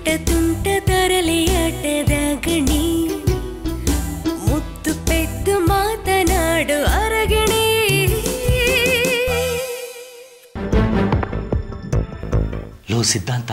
ತುಂಟ ತರಲೆಯಾಟದ ಗಣಿ ಮುತ್ತು ಪೆದ್ದು ಮಾತನಾಡು ಅರಗಣಿ ಲೋ ಸಿದ್ಧಾಂತ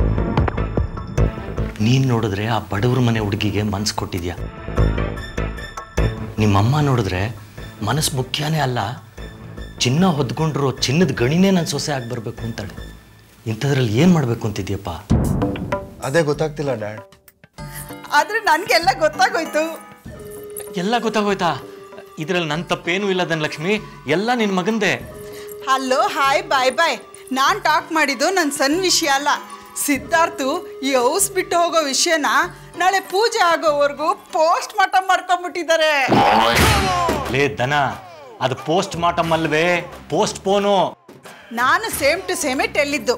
ನೀನು ನೋಡಿದ್ರೆ ಆ ಬಡವ್ರ ಮನೆ ಹುಡುಗಿಗೆ ಮನ್ಸು ಕೊಟ್ಟಿದ್ಯಾ ನಿಮ್ಮಮ್ಮ ನೋಡಿದ್ರೆ ಮನಸ್ಸು ಮುಖ್ಯನೇ ಅಲ್ಲ ಚಿನ್ನ ಹೊದ್ಕೊಂಡ್ರು ಚಿನ್ನದ ಗಣಿನೇ ನನ್ನ ಸೊಸೆ ಆಗಿ ಬರಬೇಕು ಅಂತಾಳೆ ಇಂಥದ್ರಲ್ಲಿ ಏನು ಮಾಡಬೇಕು ಅಂತಿದ್ಯಪ್ಪ ಅದೇ ಗೊತ್ತಾಗ್ತಿಲ್ಲ ಡ್ಯಾಡ್ ಆದ್ರೆ ನನ್ಗೆಲ್ಲ ಗೊತ್ತಾಗೋಯ್ತು ಎಲ್ಲ ಗೊತ್ತಾಗೋಯ್ತಾ ಇದರಲ್ಲಿ ನನ್ನ ತಪ್ಪೇನೂ ಇಲ್ಲ ಧನಲಕ್ಷ್ಮಿ ಎಲ್ಲ ನಿನ್ನ ಮಗಂದೆ ಹಲೋ ಹಾಯ್ ಬಾಯ್ ಬಾಯ್ ನಾನು ಟಾಕ್ ಮಾಡಿದ್ದು ನನ್ನ ಸಣ್ಣ ವಿಷಯ ಅಲ್ಲ ಸಿದ್ಧಾರ್ಥು ಈ ಹೌಸ್ ಬಿಟ್ಟು ಹೋಗೋ ವಿಷಯನ ನಾಳೆ ಪೂಜೆ ಆಗೋವರೆಗೂ ಪೋಸ್ಟ್ ಮಾರ್ಟಮ್ ಮಾಡ್ಕೊಂಡ್ಬಿಟ್ಟಿದ್ದಾರೆ ಲೇ ದನ ಅದು ಪೋಸ್ಟ್ ಮಾರ್ಟಮ್ ಅಲ್ವೇ ಪೋಸ್ಟ್ ಪೋನು ನಾನು ಸೇಮ್ ಟು ಸೇಮೇ ಟೆಲ್ಲಿದ್ದು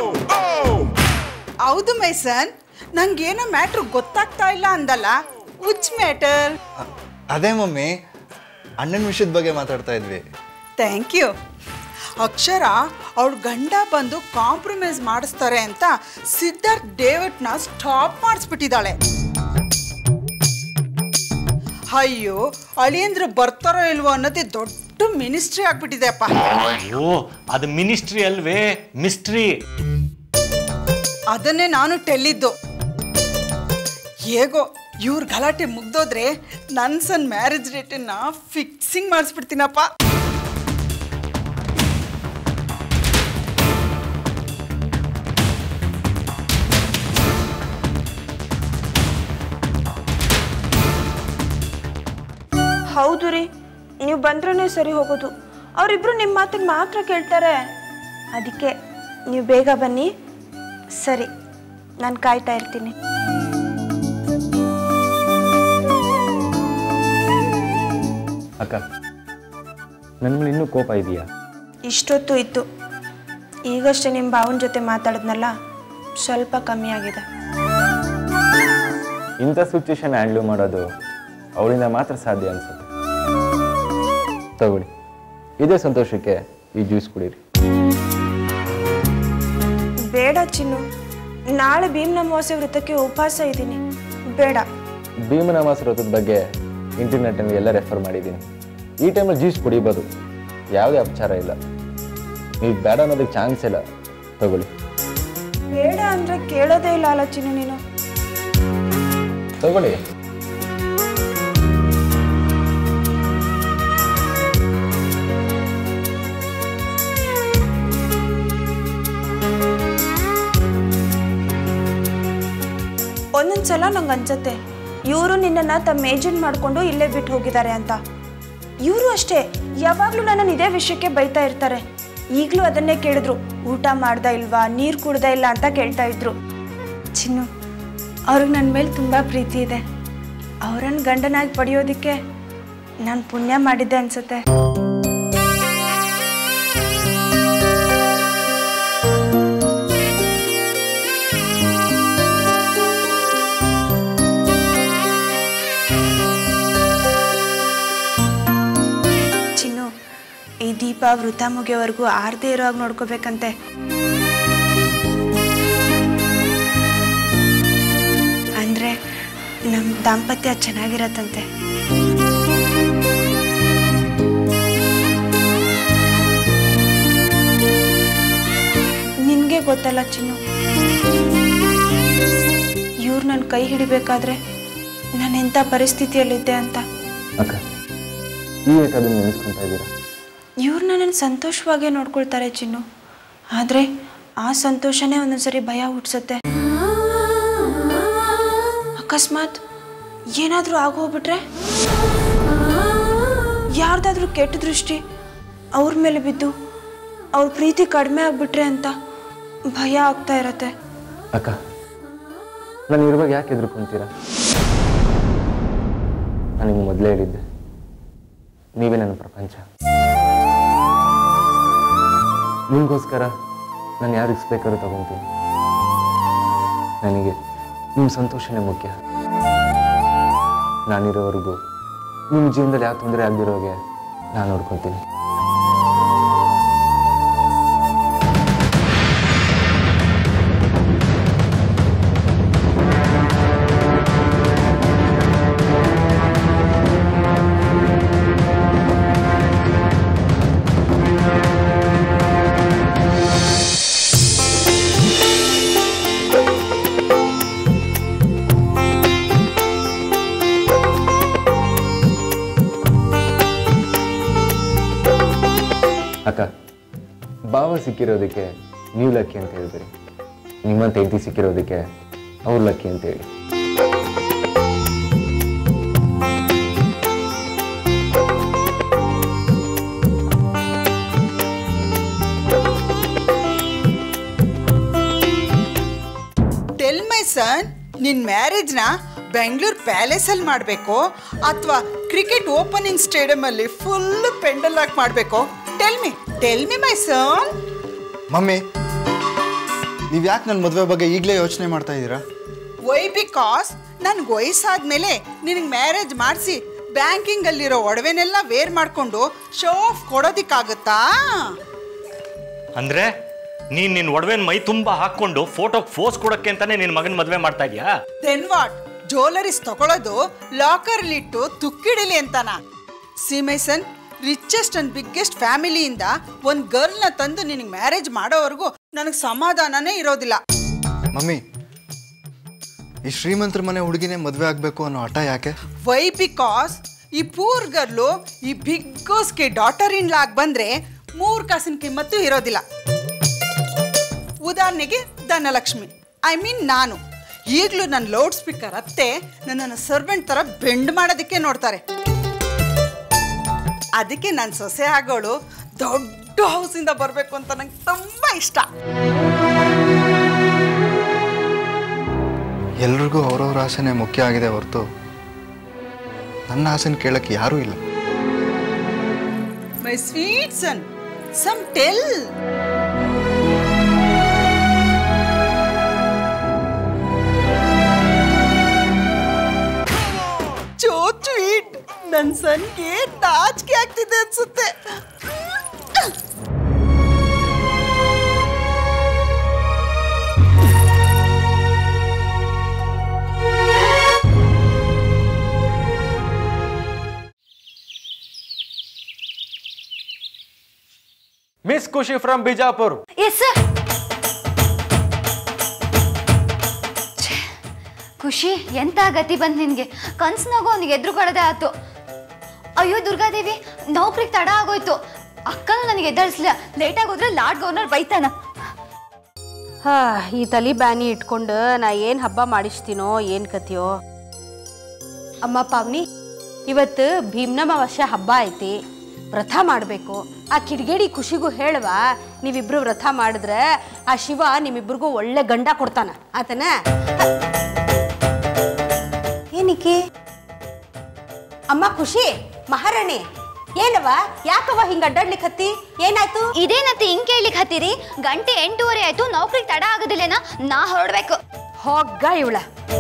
ಹೌದು ಮೈಸನ್ ನಂಗೇನೋ ಮ್ಯಾಟ್ರ್ ಗೊತ್ತಾಗ್ತಾ ಇಲ್ಲ ಅಂದಲ್ಲ ಉಚ್ ಮ್ಯಾಟರ್ ಅ- ಅದೇ ಮಮ್ಮಿ ಅಣ್ಣನ ವಿಷಯದ ಬಗ್ಗೆ ಮಾತಾಡ್ತಾ ಇದ್ವಿ ಥ್ಯಾಂಕ್ ಯು ಅಕ್ಷರ ಅವಳ ಗಂಡ ಬಂದು ಕಾಂಪ್ರಮೈಸ್ ಮಾಡಿಸ್ತಾರೆ ಅಂತ ಸಿದ್ಧಾರ್ಥ್ ಡೇವಿಡ್ನ ಸ್ಟಾಪ್ ಮಾಡಿಸ್ಬಿಟ್ಟಿದ್ದಾಳೆ ಅಯ್ಯೋ ಅಳಿಯಂದ್ರು ಬರ್ತಾರೋ ಇಲ್ವೋ ಅನ್ನೋದೇ ದೊಡ್ಡ ಮಿನಿಸ್ಟ್ರಿ ಆಗ್ಬಿಟ್ಟಿದೆ ಅಪ್ಪ ಓ ಅದು ಮಿನಿಸ್ಟ್ರಿ ಅಲ್ವೇ ಮಿಸ್ಟ್ರಿ ಅದನ್ನೇ ನಾನು ಟೆಲ್ಲಿದ್ದು ಹೇಗೋ ಇವ್ರ ಗಲಾಟೆ ಮುಗ್ದೋದ್ರೆ ನನ್ನ ಸಣ್ಣ ಮ್ಯಾರೇಜ್ ಡೇಟನ್ನ ಫಿಕ್ಸಿಂಗ್ ಮಾಡಿಸ್ಬಿಡ್ತೀನಪ್ಪ ಹೌದು ರೀ ನೀವು ಬಂದ್ರೇ ಸರಿ ಹೋಗೋದು ಅವರಿಬ್ರು ನಿಮ್ಮ ಮಾತನ್ನು ಮಾತ್ರ ಕೇಳ್ತಾರೆ ಅದಕ್ಕೆ ನೀವು ಬೇಗ ಬನ್ನಿ ಸರಿ ನಾನು ಕಾಯ್ತಾ ಇರ್ತೀನಿ ಅಕ್ಕ ನನ್ನ ಮೇಲೆ ಇನ್ನೂ ಕೋಪ ಇದೆಯಾ ಇಷ್ಟೊತ್ತು ಇತ್ತು ಈಗಷ್ಟೇ ನಿಮ್ಮ ಭಾವನ ಜೊತೆ ಮಾತಾಡಿದ್ನಲ್ಲ ಸ್ವಲ್ಪ ಕಮ್ಮಿ ಆಗಿದೆ ಇಂಥ ಸಿಚುವೇಶನ್ ಹ್ಯಾಂಡ್ಲ್ ಮಾಡೋದು ಅವಳಿಂದ ಮಾತ್ರ ಸಾಧ್ಯ ಅನ್ಸುತ್ತೆ ತಗೊಳ್ಳಿ ಇದೇ ಸಂತೋಷಕ್ಕೆ ಈ ಜ್ಯೂಸ್ ಕುಡೀರಿ ಬೇಡ ಚಿನ್ನು ನಾಳೆ ಭೀಮ್ನ ಅಮಾವಾಸ್ಯೆ ವೃತ್ತಕ್ಕೆ ಉಪವಾಸ ಇದ್ದೀನಿ ಬೇಡ ಭೀಮನಾಮಾಸ ವ್ರತದ ಬಗ್ಗೆ ಇಂಟರ್ನೆಟ್ಟಲ್ಲಿ ಎಲ್ಲ ರೆಫರ್ ಮಾಡಿದ್ದೀನಿ ಈ ಟೈಮಲ್ಲಿ ಜ್ಯೂಸ್ ಕುಡಿಬೋದು ಯಾವುದೇ ಅಪಚಾರ ಇಲ್ಲ ನೀವು ಬೇಡ ಅನ್ನೋದಕ್ಕೆ ಚಾನ್ಸ್ ಇಲ್ಲ ತಗೊಳ್ಳಿ ಬೇಡ ಅಂದ್ರೆ ಕೇಳೋದೇ ಇಲ್ಲ ಅಲ್ಲ ಚಿನ್ನು ನೀನು ತಗೊಳ್ಳಿ ಒಂದೊಂದ್ಸಲ ನಂಗೆ ಅನ್ಸತ್ತೆ ಇವರು ನಿನ್ನನ್ನು ತಮ್ಮ ಏಜೆಂಟ್ ಮಾಡಿಕೊಂಡು ಇಲ್ಲೇ ಬಿಟ್ಟು ಹೋಗಿದ್ದಾರೆ ಅಂತ ಇವರು ಅಷ್ಟೇ ಯಾವಾಗಲೂ ನನ್ನನ್ನು ಇದೇ ವಿಷಯಕ್ಕೆ ಬೈತಾ ಇರ್ತಾರೆ ಈಗಲೂ ಅದನ್ನೇ ಕೇಳಿದ್ರು ಊಟ ಮಾಡ್ದ ಇಲ್ವಾ ನೀರು ಕುಡ್ದ ಇಲ್ಲ ಅಂತ ಕೇಳ್ತಾ ಇದ್ರು ಚಿನ್ನು ಅವ್ರಿಗೆ ನನ್ನ ಮೇಲೆ ತುಂಬ ಪ್ರೀತಿ ಇದೆ ಅವರನ್ನು ಗಂಡನಾಗಿ ಪಡೆಯೋದಕ್ಕೆ ನಾನು ಪುಣ್ಯ ಮಾಡಿದ್ದೆ ಅನ್ಸುತ್ತೆ ಚಿನ್ನು ಈ ದೀಪ ವೃತ ಮುಗಿಯೋವರೆಗೂ ಆರದೇ ಇರೋ ಹಾಗೆ ನೋಡ್ಕೋಬೇಕಂತೆ ಅಂದ್ರೆ ನಮ್ಮ ದಾಂಪತ್ಯ ಚೆನ್ನಾಗಿರತ್ತಂತೆ ನಿನಗೆ ಗೊತ್ತಲ್ಲ ಚಿನ್ನು ಇವ್ರು ನನ್ನ ಕೈ ಹಿಡಿಬೇಕಾದ್ರೆ ನಾನು ಎಂಥ ಪರಿಸ್ಥಿತಿಯಲ್ಲಿದ್ದೆ ಅಂತ ಅಕ್ಕ ಈ ಏಟ್ ಅದನ್ನು ನೆನೆಸ್ಕೊತಾ ಇದ್ದೀರಾ ಇವ್ರು ನನ್ನನ್ನು ಸಂತೋಷವಾಗೇ ನೋಡ್ಕೊಳ್ತಾರೆ ಚಿನ್ನು ಆದರೆ ಆ ಸಂತೋಷನೇ ಒಂದೊಂದ್ಸರಿ ಭಯ ಹುಟ್ಸುತ್ತೆ ಅಕಸ್ಮಾತ್ ಏನಾದರೂ ಆಗೋಗ್ಬಿಟ್ರೆ ಯಾರ್ದಾದ್ರೂ ಕೆಟ್ಟ ದೃಷ್ಟಿ ಅವ್ರ ಮೇಲೆ ಬಿದ್ದು ಅವ್ರ ಪ್ರೀತಿ ಕಡಿಮೆ ಆಗ್ಬಿಟ್ರೆ ಅಂತ ಭಯ ಆಗ್ತಾ ಇರತ್ತೆ ಅಕ್ಕ ನಾನು ಇರುವಾಗ ಯಾಕೆ ಹೆದರ್ಕೊಂತೀರಾ ನಾನು ನಿಮ್ಗೆ ಮೊದಲೇ ಹೇಳಿದ್ದೆ ನೀವೇ ನನ್ನ ಪ್ರಪಂಚ ನಿಮಗೋಸ್ಕರ ನಾನು ಯಾರು ರಿಸ್ಕ್ ಬೇಕಾದ್ರೂ ತಗೊತೀನಿ ನನಗೆ ನಿಮ್ಮ ಸಂತೋಷನೇ ಮುಖ್ಯ ನಾನಿರೋವರೆಗೂ ನಿಮ್ಮ ಜೀವನದಲ್ಲಿ ಯಾವ ತೊಂದರೆ ಆಗದಿರೋಗೆ ನಾನು ನೋಡ್ಕೊತೀನಿ ಭಾವ ಸಿಕ್ಕಿರೋದಕ್ಕೆ ನೀವು ಲಕ್ಕಿ ಅಂತ ಹೇಳ್ಬೇಡಿ ನಿಮ್ಮಂತ ಹೆಂಡತಿ ಸಿಕ್ಕಿರೋದಕ್ಕೆ ಅವ್ರು ಲಕ್ಕಿ ಅಂತ ಹೇಳಿ ಟೆಲ್ ಮೈ ಸನ್ ನಿನ್ ಮ್ಯಾರೇಜ್ನ ಬೆಂಗಳೂರು ಪ್ಯಾಲೇಸಲ್ಲಿ ಮಾಡಬೇಕು ಅಥವಾ ಕ್ರಿಕೆಟ್ ಓಪನಿಂಗ್ ಸ್ಟೇಡಿಯಮಲ್ಲಿ ಫುಲ್ ಪೆಂಡಲ್ ಆಗಿ ಮಾಡಬೇಕು tell me tell me my son mummy ನೀವು ಯಾಕೆ ನನ್ನ ಮದುವೆ ಬಗ್ಗೆ ಈಗಲೇ ಯೋಚನೆ ಮಾಡ್ತಾ ಇದ್ದೀರಾ ವೈ ಬಿಕಾಸ್ ನನ್ಗೆ ವಯಸ್ಸಾದ್ಮೇಲೆ ನಿನಗೆ ಮ್ಯಾರೇಜ್ ಮಾಡಿಸಿ ಬ್ಯಾಂಕಿಂಗಲ್ಲಿರೋ ಒಡವೆನೆಲ್ಲ ವೇರ್ ಮಾಡಿಕೊಂಡು ಶೋ ಆಫ್ ಕೊಡೋದಿಕ್ಕಾಗುತ್ತಾ ಅಂದ್ರೆ ನೀನ್ ನಿನ್ ಒಡವೆನ್ ಮೈ ತುಂಬಾ ಹಾಕೊಂಡು ಫೋಟೋಗೆ ಫೋಸ್ ಕೊಡಕ್ಕೆ ಅಂತಾನೆ ನಿನ್ ಮಗನ ಮದ್ವೆ ಮಾಡ್ತಾ ಇದೀಯಾ ದೆನ್ ವಾಟ್ ಜ್ಯುವೆಲರೀಸ್ ತಗೊಳ್ಳೋದು ಲಾಕರ್ಲಿಟ್ಟು ತುಕ್ಕಿಡಿಲಿ ಅಂತಾನ ಸೀಮೈಸನ್ ರಿಚೆಸ್ಟ್ ಅಂಡ್ ಬಿಗ್ಗೆಸ್ಟ್ ಫ್ಯಾಮಿಲಿಯಿಂದ ಒಂದು ಗರ್ಲ್ನ ತಂದು ನಿನಗೆ ಮ್ಯಾರೇಜ್ ಮಾಡೋವರೆಗೂ ನನಗೆ ಸಮಾಧಾನನೇ ಇರೋದಿಲ್ಲ ಮಮ್ಮಿ ಈ ಶ್ರೀಮಂತರ ಮನೆ ಹುಡುಗಿನೇ ಮದುವೆ ಆಗಬೇಕು ಅನ್ನೋ ಹಠ ಯಾಕೆ ವೈ ಬಿಕಾಸ್ ಈ ಪೂರ್ ಗರ್ಲು ಈ ಬಿಗ್ಗೋಸ್ಗೆ ಡಾಟರ್ ಇನ್ ಲಾಗ್ ಬಂದ್ರೆ ಮೂರು ಕಾಸಿನ ಕಿಮ್ಮತ್ತು ಇರೋದಿಲ್ಲ ಉದಾಹರಣೆಗೆ ಧನಲಕ್ಷ್ಮಿ ಐ ಮೀನ್ ನಾನು ಈಗಲೂ ನನ್ನ ಲೌಡ್ ಸ್ಪೀಕರ್ ಅತ್ತೆ ನನ್ನನ್ನು ಸರ್ವೆಂಟ್ ಥರ ಬೆಂಡ್ ಮಾಡೋದಕ್ಕೆ ನೋಡ್ತಾರೆ ಅದಕ್ಕೆ ನನ್ನ ಸೊಸೆ ಆಗೋಳು ದೊಡ್ಡ ಹೌಸಿಂದ ಬರಬೇಕು ಅಂತ ನಂಗೆ ತುಂಬ ಇಷ್ಟ ಎಲ್ರಿಗೂ ಅವ್ರವ್ರ ಆಸೆನೇ ಮುಖ್ಯ ಆಗಿದೆ ಹೊರತು ನನ್ನ ಆಸೆನ ಕೇಳಕ್ಕೆ ಯಾರೂ ಇಲ್ಲ ಮೈ ಸ್ವೀಟ್ ಸನ್ ಸಮ್ ಟೆಲ್ ಚೋ ಸ್ವೀಟ್ ನನ್ನ ಸನ್ಗೆ ನಾಚಿಕೆ ಆಗ್ತಿದೆ ಅನ್ಸುತ್ತೆ ಮಿಸ್ ಖುಷಿ ಫ್ರಮ್ ಬಿಜಾಪುರ್ ಎಸ್ ಖುಷಿ ಎಂತ ಗತಿ ಬಂದ್ ನಿನ್ಗೆ ಕನ್ಸ್ನಾಗೂ ಅವನಿಗೆ ಎದುರುಗೊಳ್ಳದೆ ಆತು ಅಯ್ಯೋ ದುರ್ಗಾದೇವಿ ನೌಕರಿಗೆ ತಡ ಆಗೋಯ್ತು ಅಕ್ಕನೂ ನನಗೆ ಎದ್ದಾಳಿಸ್ಲಿಲ್ಲ ಲೇಟಾಗಿ ಹೋದ್ರೆ ಲಾರ್ಡ್ ಗವರ್ನರ್ ಬೈತಾನ ಹಾ ಈ ತಲಿ ಬ್ಯಾನಿ ಇಟ್ಕೊಂಡು ನಾ ಏನು ಹಬ್ಬ ಮಾಡಿಸ್ತೀನೋ ಏನು ಕತಿಯೋ ಅಮ್ಮ ಪಾವ್ನಿ ಇವತ್ತು ಭೀಮ್ನಮಾವಾಸ್ಯ ಹಬ್ಬ ಐತಿ ವ್ರತ ಮಾಡಬೇಕು ಆ ಕಿಡಿಗೇಡಿ ಖುಷಿಗೂ ಹೇಳುವ ನೀವಿಬ್ರು ವ್ರತ ಮಾಡಿದ್ರೆ ಆ ಶಿವ ನಿಮ್ಮಿಬ್ರಿಗೂ ಒಳ್ಳೆ ಗಂಡ ಕೊಡ್ತಾನ ಆತನ ಏನಕ್ಕೆ ಅಮ್ಮ ಖುಷಿ ಮಹಾರಾಣಿ ಏನವ ಯಾಕವ ಹಿಂಗ ಅಡ್ಡಾಡ್ಲಿಕ್ಕೆ ಹತ್ತಿ ಏನಾಯ್ತು ಇದೇನತಿ ಹಿಂಗ್ ಕೇಳ್ಲಿಕ್ಕೆ ಹತ್ತೀರಿ ಗಂಟೆ ಎಂಟೂವರೆ ಆಯ್ತು ನೌಕರಿಗೆ ತಡ ಆಗೋದಿಲ್ಲೇನ ನಾ ಹೊರಡ್ಬೇಕು ಹೋಗ್ಗ ಇವಳ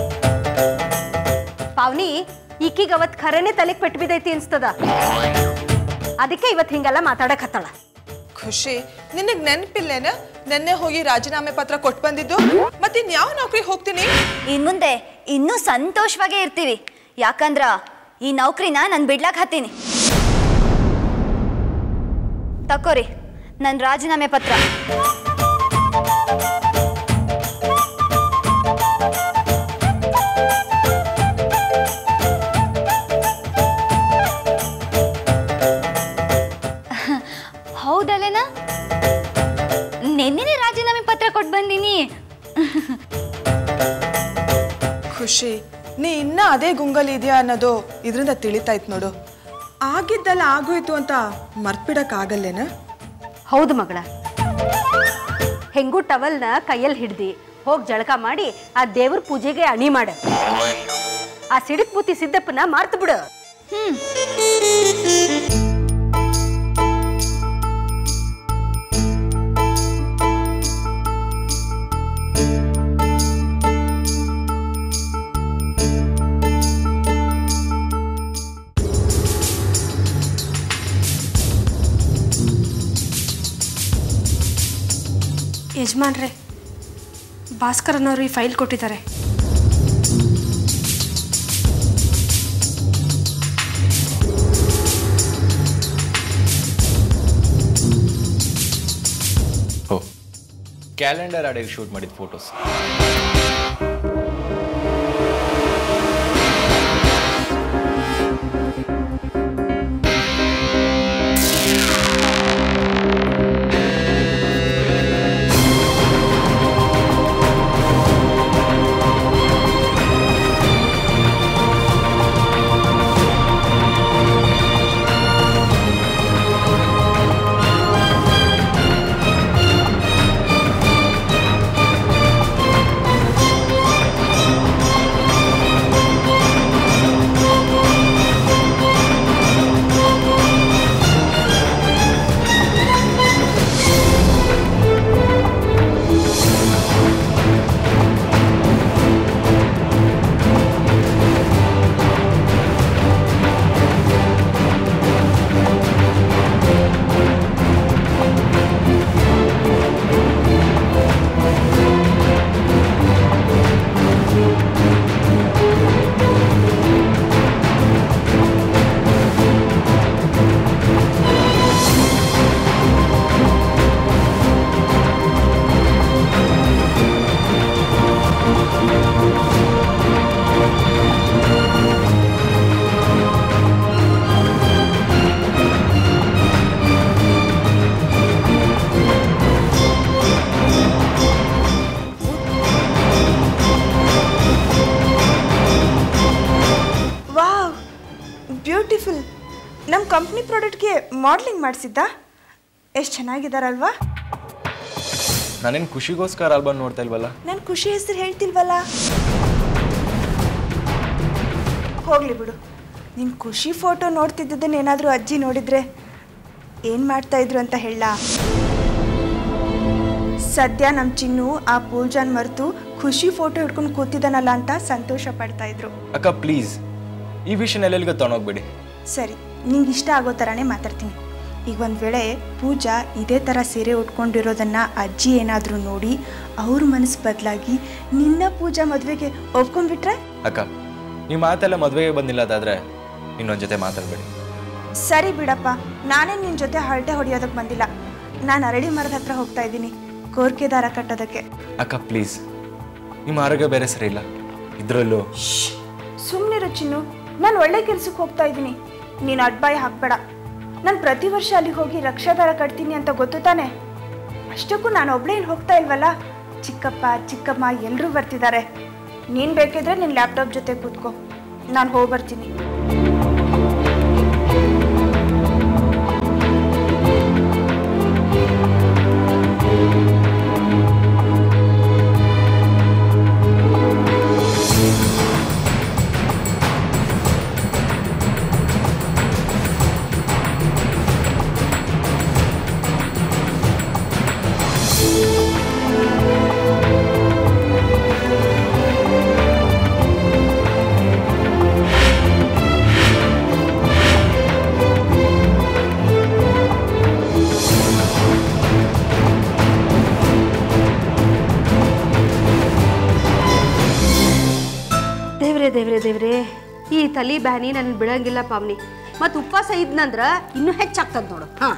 ಪಾವ್ನಿ ಈಕಿಗೆ ಅವತ್ ಖರೇನೆ ತಲೆಗೆ ಪೆಟ್ಟು ಬಿದ್ದೈತಿ ಅನ್ಸ್ತದ ಅದಕ್ಕೆ ಇವತ್ತು ಹಿಂಗೆಲ್ಲ ಮಾತಾಡಕ್ ಹತ್ತಾಳ ಖುಷಿ ನಿನಗ್ ನೆನ್ಪಿಲ್ಲೇನ ನೆನ್ನೆ ಹೋಗಿ ರಾಜೀನಾಮೆ ಪತ್ರ ಕೊಟ್ಟು ಬಂದಿದ್ದು ಮತ್ತೆ ಯಾವ ನೌಕರಿ ಹೋಗ್ತೀನಿ ಇನ್ ಮುಂದೆ ಇನ್ನೂ ಸಂತೋಷವಾಗೇ ಇರ್ತೀವಿ ಯಾಕಂದ್ರ ಈ ನೌಕರಿನ ನಾನು ಬಿಡ್ಲಾಕ್ ಹತ್ತೀನಿ ತಕೋರಿ ನನ್ನ ರಾಜೀನಾಮೆ ಪತ್ರ ಹೌದಲ್ಲೇನ ನೆನ್ನೆನೆ ರಾಜೀನಾಮೆ ಪತ್ರ ಕೊಟ್ಟು ಬಂದೀನಿ ಖುಷಿ ನೀ ಇನ್ನ ಅದೇ ಗುಂಗಲ್ ಇದೆಯಾ ಅನ್ನೋದು ಇದರಿಂದ ತಿಳಿತಾಯ್ತು ನೋಡು ಆಗಿದ್ದೆಲ್ಲ ಆಗೋಯ್ತು ಅಂತ ಮರ್ತ್ಬಿಡಕ್ ಆಗಲ್ಲೇನ ಹೌದು ಮಗಳ ಹೆಂಗೂ ಟವಲ್ನ ಕೈಯಲ್ಲಿ ಹಿಡ್ದಿ ಹೋಗಿ ಜಳಕ ಮಾಡಿ ಆ ದೇವ್ರ ಪೂಜೆಗೆ ಅಣಿ ಮಾಡ ಆ ಸಿಡಿಕ್ ಬೂತಿ ಸಿದ್ದಪ್ಪನ ಮಾರ್ತು ಬಿಡು ಹ್ಮ್ ಯಜಮಾನ್ರೆ ಭಾಸ್ಕರನವರು ಈ ಫೈಲ್ ಕೊಟ್ಟಿದ್ದಾರೆ ಹೋ ಕ್ಯಾಲೆಂಡರ್ ಅಡಿಗೆ ಶೂಟ್ ಮಾಡಿದ ಫೋಟೋಸ್ ನಮ್ಮ ಕಂಪ್ನಿ ಪ್ರಾಡಕ್ಟ್ಗೆ ಮಾಡ್ಲಿಂಗ್ ಮಾಡಿಸಿದ್ದ ಎಷ್ಟು ಚೆನ್ನಾಗಿದ್ದಾರಲ್ವಾ ನಾನೇನು ಖುಷಿಗೋಸ್ಕರ ಆಲ್ಬಮ್ ನೋಡ್ತಾ ಇಲ್ವಲ್ಲ ನಾನು ಖುಷಿ ಹೆಸರು ಹೇಳ್ತಿಲ್ವಲ್ಲ ಹೋಗ್ಲಿ ಬಿಡು ನಿನ್ನ ಖುಷಿ ಫೋಟೋ ನೋಡ್ತಿದ್ದದನ್ನ ಏನಾದರೂ ಅಜ್ಜಿ ನೋಡಿದ್ರೆ ಏನು ಮಾಡ್ತಾ ಇದ್ರು ಅಂತ ಹೇಳ ಸದ್ಯ ನಮ್ಮ ಚಿನ್ನು ಆ ಪೂಜಾನ್ ಮರೆತು ಖುಷಿ ಫೋಟೋ ಹಿಡ್ಕೊಂಡು ಕೂತಿದ್ದಾನಲ್ಲ ಅಂತ ಸಂತೋಷ ಪಡ್ತಾ ಇದ್ರು ಅಕ್ಕ ಪ್ಲೀಸ್ ಈ ವಿಷಯನ ಎಲ್ಲೆಲ್ಲಿಗೆ ತೊಗೊಂಡೋಗ್ಬೇಡಿ ಸರಿ ನಿಂಗೆ ಇಷ್ಟ ಆಗೋ ಥರನೇ ಮಾತಾಡ್ತೀನಿ ಈಗ ಒಂದು ವೇಳೆ ಪೂಜಾ ಇದೇ ಥರ ಸೀರೆ ಉಟ್ಕೊಂಡಿರೋದನ್ನ ಅಜ್ಜಿ ಏನಾದರೂ ನೋಡಿ ಅವ್ರ ಮನಸ್ಸು ಬದಲಾಗಿ ನಿನ್ನ ಪೂಜಾ ಮದುವೆಗೆ ಒಪ್ಕೊಂಡ್ಬಿಟ್ರೆ ಅಕ್ಕ ನೀವು ಮಾತೆಲ್ಲ ಮದುವೆಗೆ ಬಂದಿಲ್ಲ ಅದಾದ್ರೆ ಇನ್ನೊಂದು ಜೊತೆ ಮಾತಾಡಬೇಡಿ ಸರಿ ಬಿಡಪ್ಪ ನಾನೇ ನಿನ್ನ ಜೊತೆ ಹರಟೆ ಹೊಡೆಯೋದಕ್ಕೆ ಬಂದಿಲ್ಲ ನಾನು ಅರಳಿ ಮರದ ಹತ್ರ ಹೋಗ್ತಾ ಇದ್ದೀನಿ ಕೋರ್ಕೆ ದಾರ ಕಟ್ಟೋದಕ್ಕೆ ಅಕ್ಕ ಪ್ಲೀಸ್ ನಿಮ್ಮ ಆರೋಗ್ಯ ಬೇರೆ ಸರಿ ಇಲ್ಲ ಇದರಲ್ಲೂ ಸುಮ್ಮನಿರು ಚಿನ್ನು ನಾನು ಒಳ್ಳೆ ಕೆಲ್ಸಕ್ಕೆ ಹೋಗ್ತಾ ಇದ್ದೀನಿ ನೀನು ಅಡ್ಬಾಯಿ ಹಾಕ್ಬೇಡ ನಾನು ಪ್ರತಿ ವರ್ಷ ಅಲ್ಲಿಗೆ ಹೋಗಿ ರಕ್ಷಾದಾರ ಕಟ್ತೀನಿ ಅಂತ ಗೊತ್ತು ತಾನೆ ಅಷ್ಟಕ್ಕೂ ನಾನು ಒಬ್ಳೇ ಇಲ್ಲಿ ಹೋಗ್ತಾ ಇಲ್ವಲ್ಲ ಚಿಕ್ಕಪ್ಪ ಚಿಕ್ಕಮ್ಮ ಎಲ್ಲರೂ ಬರ್ತಿದ್ದಾರೆ ನೀನು ಬೇಕಿದ್ರೆ ನಿನ್ನ ಲ್ಯಾಪ್ಟಾಪ್ ಜೊತೆ ಕೂತ್ಕೋ ನಾನು ಹೋಗಿ ಬರ್ತೀನಿ ದೇವ್ರೆ ದೇವ್ರೆ ದೇವ್ರೆ ಈ ತಲಿ ಬ್ಯಾನಿ ನನ್ನ ಬಿಡಂಗಿಲ್ಲ ಪಾವ್ನಿ ಮತ್ತು ಉಪವಾಸ ಇದ್ನಂದ್ರ ಇನ್ನೂ ಹೆಚ್ಚಾಗ್ತದ ನೋಡು ಹಾಂ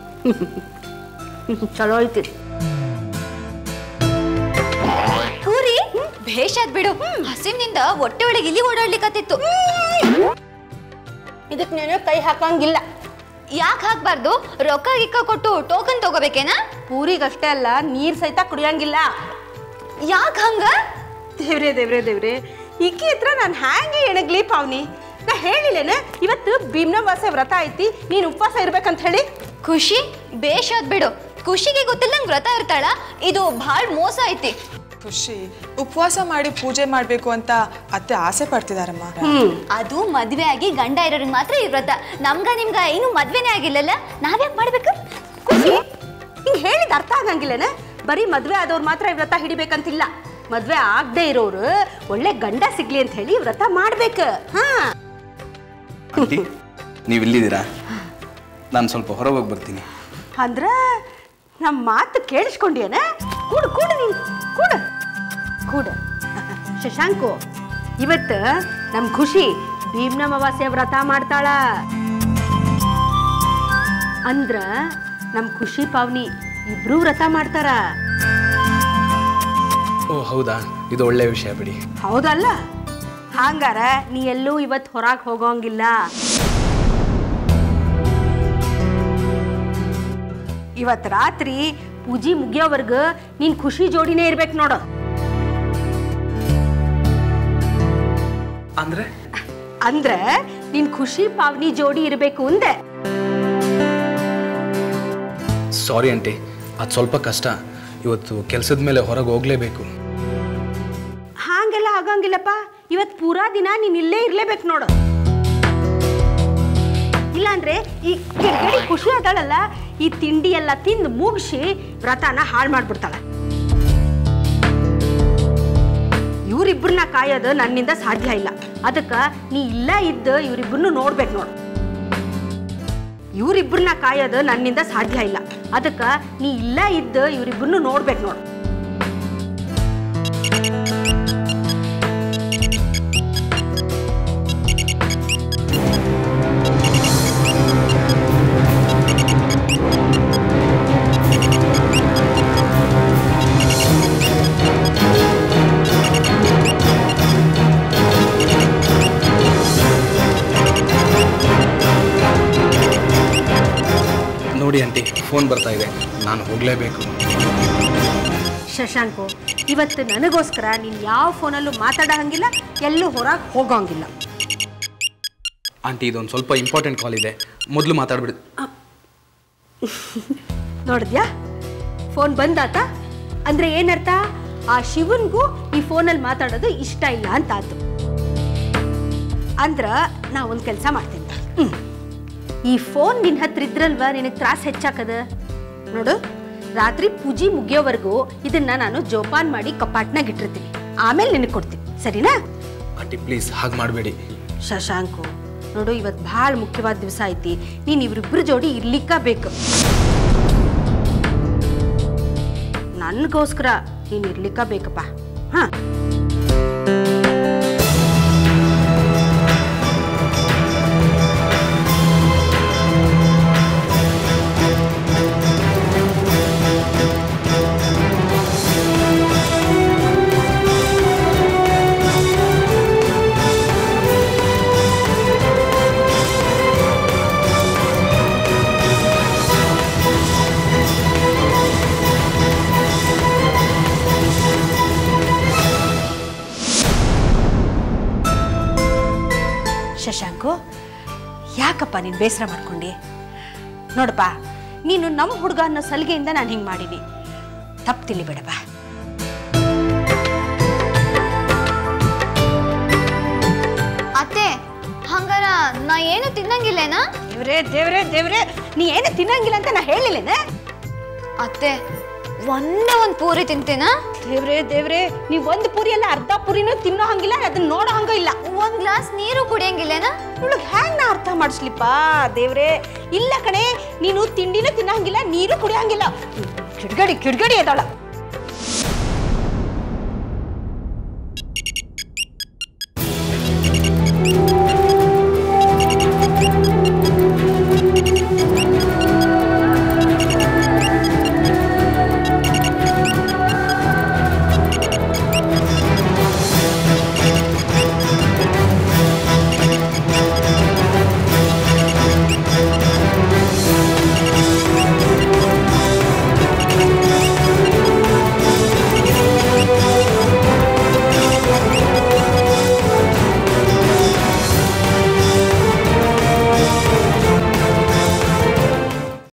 ಚಲೋ ಐತಿ ಪೂರಿ ಭೇಷಾದ್ ಬಿಡು ಹಸಿವಿನಿಂದ ಹೊಟ್ಟೆ ಒಳಗೆ ಇಲ್ಲಿ ಓಡಾಡ್ಲಿಕ್ಕತ್ತಿತ್ತು ಇದಕ್ಕೆ ನೀನು ಕೈ ಹಾಕಂಗಿಲ್ಲ ಯಾಕೆ ಹಾಕ್ಬಾರ್ದು ರೊಕ್ಕ ಗಿಕ್ಕ ಕೊಟ್ಟು ಟೋಕನ್ ತಗೋಬೇಕೇನಾ ಪೂರಿಗಷ್ಟೇ ಅಲ್ಲ ನೀರು ಸಹಿತ ಕುಡಿಯಂಗಿಲ್ಲ ಯಾಕೆ ಹಂಗ ದೇವ್ರೆ ದೇವ್ರೆ ದೇವ್ರೆ ಈಕಿ ಹತ್ರ ನಾನು ಹ್ಯಾಂಗೆ ಎಣಗ್ಲಿ ಪಾವ್ನಿ ನಾ ಹೇಳಿಲ್ಲೇನ ಇವತ್ತು ಭೀಮ್ನವಾಸೆ ವ್ರತ ಐತಿ ನೀನು ಉಪವಾಸ ಇರ್ಬೇಕಂತ ಹೇಳಿ ಖುಷಿ ಬೇಷಾದ್ ಬಿಡು ಖುಷಿಗೆ ಗೊತ್ತಿಲ್ಲಂಗ್ ವ್ರತ ಇರ್ತಾಳ ಇದು ಭಾಳ ಮೋಸ ಐತಿ ಖುಷಿ ಉಪವಾಸ ಮಾಡಿ ಪೂಜೆ ಮಾಡಬೇಕು ಅಂತ ಅತ್ತೆ ಆಸೆ ಪಡ್ತಿದಾರಮ್ಮ ಅದು ಮದ್ವೆ ಆಗಿ ಗಂಡ ಇರೋರಿಗೆ ಮಾತ್ರ ಈ ವ್ರತ ನಮ್ಗ ನಿಮ್ಗ ಇನ್ನು ಮದ್ವೆನೇ ಆಗಿಲ್ಲಲ್ಲ ನಾವ್ಯಾಕ್ ಮಾಡ್ಬೇಕು ಖುಷಿ ಹಿಂಗೆ ಹೇಳಿದ ಅರ್ಥ ಆಗಂಗಿಲ್ಲೇನ ಬರೀ ಮದ್ವೆ ಆದವ್ರು ಮಾತ್ರ ಈ ವ್ರತ ಹಿಡಿಬೇಕಂತಿಲ್ಲ ಮದ್ವೆ ಆಗದೆ ಇರೋರು ಒಳ್ಳೆ ಗಂಡ ಸಿಗ್ಲಿ ಅಂತ ಹೇಳಿ ವ್ರತ ಮಾಡ್ಬೇಕು ಹಾ ಆಂಟಿ ನೀವು ಇಲ್ಲಿದ್ದೀರಾ ನಾನು ಸ್ವಲ್ಪ ಹೊರಗೆ ಹೋಗಿ ಬರ್ತೀನಿ ಅಂದ್ರ ನಮ್ಮ ಮಾತು ಕೇಳಿಸ್ಕೊಂಡ್ಯೇನ ಕೂಡು ಕೂಡು ನೀನು ಕೂಡು ಕೂಡು ಶಶಾಂಕು ಇವತ್ತು ನಮ್ಮ ಖುಷಿ ಭೀಮ್ನ ಅಮಾವಾಸ್ಯೆ ವ್ರತ ಮಾಡ್ತಾಳ ಅಂದ್ರ ನಮ್ಮ ಖುಷಿ ಪಾವ್ನಿ ಇಬ್ರು ವ್ರತ ಮಾಡ್ತಾರ ಓ ಹೌದಾ ಇದು ಒಳ್ಳೆಯ ವಿಷಯ ಬಿಡಿ ಹೌದಲ್ಲ ಹಂಗಾರ ನೀ ಎಲ್ಲೂ ಇವತ್ತು ಹೊರಗೆ ಹೋಗೋಂಗಿಲ್ಲ ಇವತ್ತು ರಾತ್ರಿ ಪೂಜಿ ಮುಗಿಯೋವರ್ಗು ನೀನ್ ಖುಷಿ ಜೋಡಿನೇ ಇರ್ಬೇಕು ನೋಡು ಅಂದ್ರೆ ಅಂದ್ರೆ ನೀನ್ ಖುಷಿ ಪಾವ್ನಿ ಜೋಡಿ ಇರಬೇಕು ಅಂದೆ ಸಾರಿ ಆಂಟಿ ಅದು ಸ್ವಲ್ಪ ಕಷ್ಟ ಇವತ್ತು ಕೆಲಸದ ಮೇಲೆ ಹೊರಗೆ ಹೋಗಲೇಬೇಕು ಹಾಗೆಲ್ಲ ಆಗಂಗಿಲ್ಲಪ್ಪ ಇವತ್ತು ಪೂರಾ ದಿನ ನೀನ್ ಇಲ್ಲೇ ಇರ್ಲೇಬೇಕು ನೋಡು ಇಲ್ಲಾಂದ್ರೆ ಈ ಕಿರ್ಗಡಿ ಖುಷಿ ಅದಾಳಲ್ಲ ಈ ತಿಂಡಿ ಎಲ್ಲ ತಿಂದು ಮುಗಿಸಿ ವ್ರತನ ಹಾಳು ಮಾಡ್ಬಿಡ್ತಾಳ ಇವ್ರಿಬ್ರನ್ನ ಕಾಯೋದು ನನ್ನಿಂದ ಸಾಧ್ಯ ಇಲ್ಲ ಅದಕ್ಕೆ ನೀ ಇಲ್ಲ ಇದ್ದು ಇವ್ರಿಬ್ರನ್ನು ನೋಡ್ಬೇಕು ನೋಡು ಇವ್ರಿಬ್ರನ್ನ ಕಾಯೋದು ನನ್ನಿಂದ ಸಾಧ್ಯ ಇಲ್ಲ ಅದಕ್ಕೆ ನೀ ಇಲ್ಲ ಇದ್ದು ಇವ್ರಿಬ್ರನ್ನು ನೋಡ್ಬೇಕು ನೋಡು ನೋಡಿ ಆಂಟಿ ಫೋನ್ ಬರ್ತಾ ಇದೆ ನಾನು ಹೋಗಲೇಬೇಕು ಶಶಾಂಕು ಇವತ್ತು ನನಗೋಸ್ಕರ ನೀನು ಯಾವ ಫೋನಲ್ಲೂ ಮಾತಾಡೋ ಹಂಗಿಲ್ಲ ಎಲ್ಲೂ ಹೊರಗೆ ಹೋಗೋಂಗಿಲ್ಲ ಆಂಟಿ ಇದೊಂದು ಸ್ವಲ್ಪ ಇಂಪಾರ್ಟೆಂಟ್ ಕಾಲ್ ಇದೆ ಮೊದಲು ಮಾತಾಡ್ಬಿಡಿ ನೋಡಿದ್ಯಾ ಫೋನ್ ಬಂದಾತ ಅಂದ್ರೆ ಏನರ್ಥ ಆ ಶಿವನ್ಗೂ ಈ ಫೋನಲ್ಲಿ ಮಾತಾಡೋದು ಇಷ್ಟ ಇಲ್ಲ ಅಂತ ಆತು ಅಂದ್ರ ನಾ ಒಂದು ಕೆಲಸ ಮಾಡ್ತೀನಿ ಹ್ಮ್. ಈ ಫೋನ್ ನಿನ್ನ ಹತ್ರ ಇದ್ರಲ್ವಾ ನಿನಗೆ ತ್ರಾಸ ಹೆಚ್ಚಾಕದ ನೋಡು ರಾತ್ರಿ ಪೂಜೆ ಮುಗಿಯೋವರೆಗೂ ಇದನ್ನ ನಾನು ಜೋಪಾನ್ ಮಾಡಿ ಕಪಾಟ್ನಾಗ ಇಟ್ಟಿರ್ತೀನಿ ಆಮೇಲೆ ನಿನಗೆ ಕೊಡ್ತೀನಿ ಸರಿನಾ ಆಂಟಿ ಪ್ಲೀಸ್ ಹಾಗೆ ಮಾಡಬೇಡಿ ಶಶಾಂಕು ನೋಡು ಇವತ್ತು ಭಾಳ ಮುಖ್ಯವಾದ ದಿವಸ ಐತಿ ನೀನು ಇವ್ರಿಬ್ರು ಜೋಡಿ ಇರ್ಲಿಕ್ಕ ಬೇಕು ನನಗೋಸ್ಕರ ನೀನು ಇರ್ಲಿಕ್ಕ ಬೇಕಪ್ಪ ಹಾ ಶಶಾಂಕು ಯಾಕಪ್ಪ ನೀನು ಬೇಸರ ಮಾಡ್ಕೊಂಡಿ ನೋಡಪ್ಪ ನೀನು ನಮ್ಮ ಹುಡುಗ ಅನ್ನೋ ಸಲಿಗೆಯಿಂದ ನಾನು ಹಿಂಗೆ ಮಾಡೀನಿ ತಪ್ಪು ತಿಳಿಬೇಡಪ್ಪ ಅತ್ತೆ ಹಂಗಾರ ನಾ ಏನು ತಿನ್ನಂಗಿಲ್ಲೇನಾ ದೇವ್ರೇ ದೇವ್ರೇ ದೇವ್ರೇ ನೀ ಏನು ತಿನ್ನಂಗಿಲ್ಲ ಅಂತ ನಾ ಹೇಳಿಲ್ಲೇನೆ ಅತ್ತೆ ಒಂದೇ ಒಂದು ಪೂರಿ ತಿಂತೇನಾ ದೇವ್ರೇ ದೇವ್ರೇ ನೀವು ಒಂದು ಪೂರಿ ಅಲ್ಲ ಅರ್ಧ ಪೂರಿನೂ ತಿನ್ನೋ ಹಂಗಿಲ್ಲ ಅದನ್ನ ನೋಡೋ ಹಂಗ ಇಲ್ಲ ಒಂದ್ ಗ್ಲಾಸ್ ನೀರು ಕುಡಿಯಂಗಿಲ್ಲೇನಾ ಇವಳಿಗೆ ಹ್ಯಾಂಗ ನಾ ಅರ್ಥ ಮಾಡಿಸ್ಲಿಪ್ಪ ದೇವ್ರೇ ಇಲ್ಲ ಕಣೆ ನೀನು ತಿಂಡಿನೂ ತಿನ್ನೋ ಹಂಗಿಲ್ಲ ನೀರು ಕುಡಿಯೋ ಹಂಗಿಲ್ಲ ಕಿಡ್ಗಡಿ ಕಿಡ್ಗಡಿ ಅದಾಳ